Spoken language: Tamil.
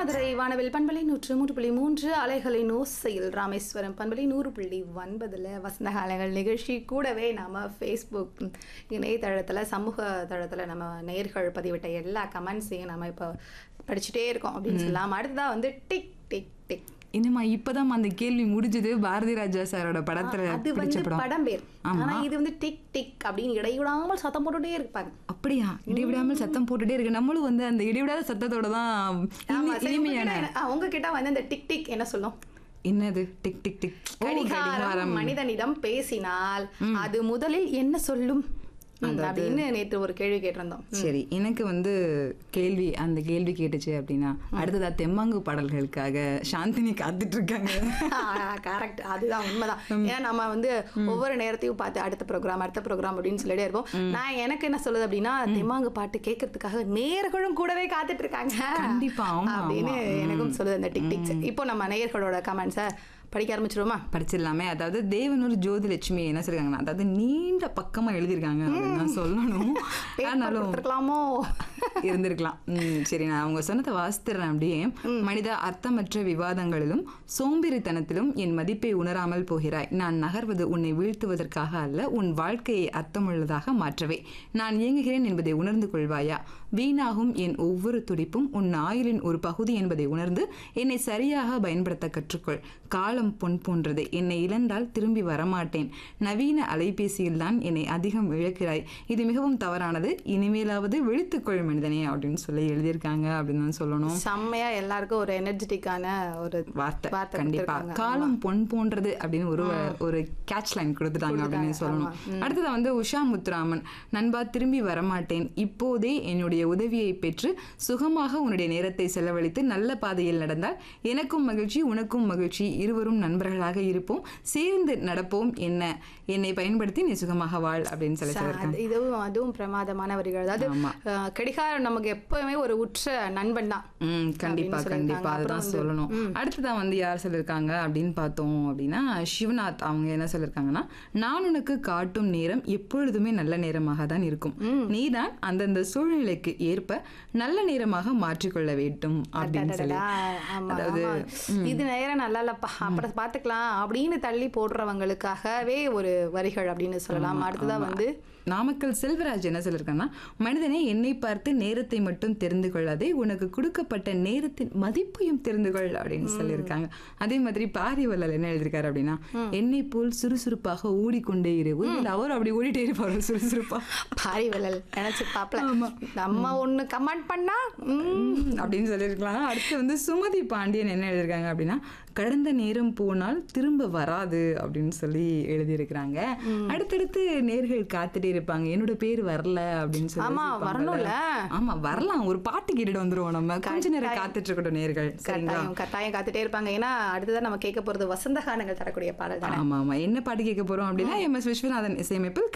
மதுரை வானவில் பண்பலை நூற்று மூன்று புள்ளி மூன்று அலைகளின் ஓசையில் ராமேஸ்வரம் பண்பலை நூறு புள்ளி ஒன்பதில் வசந்த அலைகள் நிகழ்ச்சி கூடவே நம்ம ஃபேஸ்புக் இணையதளத்தில் சமூக தளத்தில் நம்ம நேர்கள் பதிவிட்ட எல்லா கமெண்ட்ஸையும் நம்ம இப்போ படிச்சுட்டே இருக்கோம் அப்படின்னு சொல்லலாம் அடுத்ததாக வந்து டிக் டிக் டிக் என்னம்மா இப்பதான் அந்த கேள்வி முடிஞ்சது பாரதி ராஜா சாரோட படத்துல அது பிடிச்ச வந்து படம் படம் பேர் ஆமா. ஆனா இது வந்து டிக் டிக் அப்படின்னு இடைவிடாமல் சத்தம் போட்டுட்டே இருப்பாங்க அப்படியா இடைவிடாமல் சத்தம் போட்டுட்டே இருக்கு நம்மளும் வந்து அந்த இடைவிடாத சத்தத்தோட தான் ஆமா இனி- சரி இனிமையான உங்ககிட்ட என்ன- ஆ, உங்ககிட்ட வந்து இந்த டிக் டிக் என்ன சொல்லும் என்னது டிக் டிக் டிக் ஓ, கடிகாரம் மனிதனிடம் பேசினால் அது முதலில் என்ன சொல்லும் ம், அப்படின்னு நேற்று ஒரு கேள்வி கேட்டிருந்தோம் சரி எனக்கு வந்து கேள்வி அந்த கேள்வி கேட்டுச்சு அப்படின்னா அடுத்ததா தெம்மாங்கு பாடல்களுக்காக சாந்தினி காத்துட்டு இருக்காங்க கரெக்ட் அதுதான் உண்மைதான் ஏன்னா நம்ம வந்து ஒவ்வொரு நேரத்தையும் பார்த்து அடுத்த ப்ரோக்ராம் அடுத்த ப்ரோக்ராம் அப்படின்னு சொல்லிட்டே இருப்போம் நான் எனக்கு என்ன சொல்லுது அப்படின்னா தெம்மாங்கு பாட்டு கேட்கறதுக்காக நேர்களும் கூடவே காத்துட்டு இருக்காங்க கண்டிப்பா, ஆமா, அப்படின்னு எனக்கும் சொல்லுது அந்த டிக் டிக்ஸ் இப்போ நம்ம நேயர்களோட கமெண்ட்ஸை படிக்க ஆரம்பிச்சிருவோமா படிச்சிடலாமே அதாவது தேவனூர் ஜோதிலட்சுமி என்ன சொல்லிருக்காங்கன்னா அதாவது நீண்ட பக்கமா எழுதியிருக்காங்க அப்படின்னு நான் சொல்லணும் பேப்பர் ஆனாலும் கொடுத்துருக்கலாமோ இருந்திருக்கலாம் ம், சரி நான் அவங்க சொன்னதை வாசித்துறேன் அப்படியே மனித அர்த்தமற்ற விவாதங்களிலும் சோம்பேறித்தனத்திலும் என் மதிப்பை உணராமல் போகிறாய் நான் நகர்வது உன்னை வீழ்த்துவதற்காக அல்ல உன் வாழ்க்கையை அர்த்தமுள்ளதாக மாற்றவே நான் இயங்குகிறேன் என்பதை உணர்ந்து கொள்வாயா வீணாகும் என் ஒவ்வொரு துடிப்பும் உன் ஆயுளின் ஒரு பகுதி என்பதை உணர்ந்து என்னை சரியாக பயன்படுத்த கற்றுக்கொள் காலம் பொன் போன்றது என்னை இழந்தால் திரும்பி வரமாட்டேன் நவீன அலைபேசியில் தான் என்னை அதிகம் இழக்கிறாய் இது மிகவும் தவறானது இனிமேலாவது விழித்துக்கொள் மனிதனே அப்படின்னு சொல்லி எழுதியிருக்காங்க அப்படின்னு தான் சொல்லணும் செம்மையா எல்லாருக்கும் ஒரு எனர்ஜெட்டிக்கான ஒரு வார்த்தை வார்த்தை கண்டிப்பா கொடுத்திருக்காங்க. காலம் பொன் போன்றது அப்படின்னு ஒரு ஒரு கேட்ச் லைன் கொடுத்துட்டாங்க அப்படின்னு சொல்லணும் அடுத்தது வந்து உஷா முத்துராமன் நண்பா திரும்பி வரமாட்டேன் இப்போதே என்னுடைய உதவியை பெற்று சுகமாக உன்னுடைய நேரத்தை செலவழித்து நல்ல பாதையில் நடந்தால் எனக்கும் மகிழ்ச்சி உனக்கும் மகிழ்ச்சி இருவரும் நண்பர்களாக இருப்போம் சேர்ந்து நடப்போம் என்ன என்னை பயன்படுத்தி நீ சுகமாக வாழ் அப்படின்னு சொல்லி சொல்லியிருக்காங்க அது- இதுவும் அதுவும் பிரமாதமான வரிகள் அதாவது ஆமா. அஹ், கடிகாரம் நமக்கு எப்பவுமே ஒரு உற்ற நண்பன் தான் ம் கண்டிப்பா அப்படின்னு கண்டிப்பா சொல்லியிருக்காங்க. அதுதான் அப்புறம் சொல்லணும் அடுத்ததான் வந்து யார் சொல்லியிருக்காங்க அப்படின்னு பார்த்தோம் அப்படின்னா சிவநாத் அவங்க என்ன சொல்லியிருக்காங்கன்னா நான் உனக்கு காட்டும் நேரம் எப்பொழுதுமே நல்ல நேரமாக தான் இருக்கும் நீதான் அந்தந்த சூழ்நிலைக்கு ஏற்ப நல்ல நேரமாக மாற்றிக்கொள்ள வேண்டும் அப்படின்னு சொல்லி அடடடா, ஆமா, அதாவது, ஆமா. இது நேரம் நல்லா இல்லப்பா அப்புறம் பாத்துக்கலாம் அப்படின்னு தள்ளி போடுறவங்களுக்காகவே ஒரு வரிகள் அப்படின்னு சொல்லலாம் அடுத்ததா வந்து நாமக்கல் செல்வராஜ் என்ன சொல்லியிருக்காங்கன்னா மனிதனே என்னை பார்த்து நேரத்தை மட்டும் தெரிந்து கொள்ளாதே உனக்கு கொடுக்கப்பட்ட நேரத்தின் மதிப்பையும் தெரிந்து கொள் அப்படின்னு சொல்லியிருக்காங்க அதே மாதிரி பாரிவல்லல் என்ன எழுதியிருக்காரு அப்படின்னா என்னை போல் சுறுசுறுப்பாக ஓடிக்கொண்டே இரு இல்லை அவர் அப்படி ஓடிட்டே இருப்பாரு சுறுசுறுப்பா பாரி விழல் நினைச்சு பாப்பல நம்ம ஒண்ணு கமெண்ட் பண்ணா ம், ம், அப்படின்னு சொல்லியிருக்கலாம் அடுத்து வந்து சுமதி பாண்டியன் என்ன எழுதியிருக்காங்க அப்படின்னா கடந்த நேரம் போனால் திரும்ப வராது அப்படின்னு சொல்லி எழுதியிருக்கிறாங்க அடுத்தடுத்து நேர்கள் காத்துட்டே இருப்பாங்க என்னோட பேர் வரல அப்படின்னு சொல்லி ஆமா, யோசிப்பாங்கல்ல. வரணும்ல. ஆமா வரலாம் ஒரு பாட்டு கேட்டுட்டு வந்துருவோம் நம்ம கொஞ்ச நேரம் காத்துட்டு இருக்கட்டும் நேர்கள் சரிங்களா கட்டாயம் கட்டாயம் காத்துட்டே இருப்பாங்க ஏன்னா அடுத்ததான் நம்ம கேட்க போறது வசந்த கானங்கள் தரக்கூடிய பாடல் தானே ஆமா ஆமா என்ன பாட்டு கேட்க போறோம் அப்படின்னா எம் எஸ் விஸ்வநாதன் இசையமைப்பில்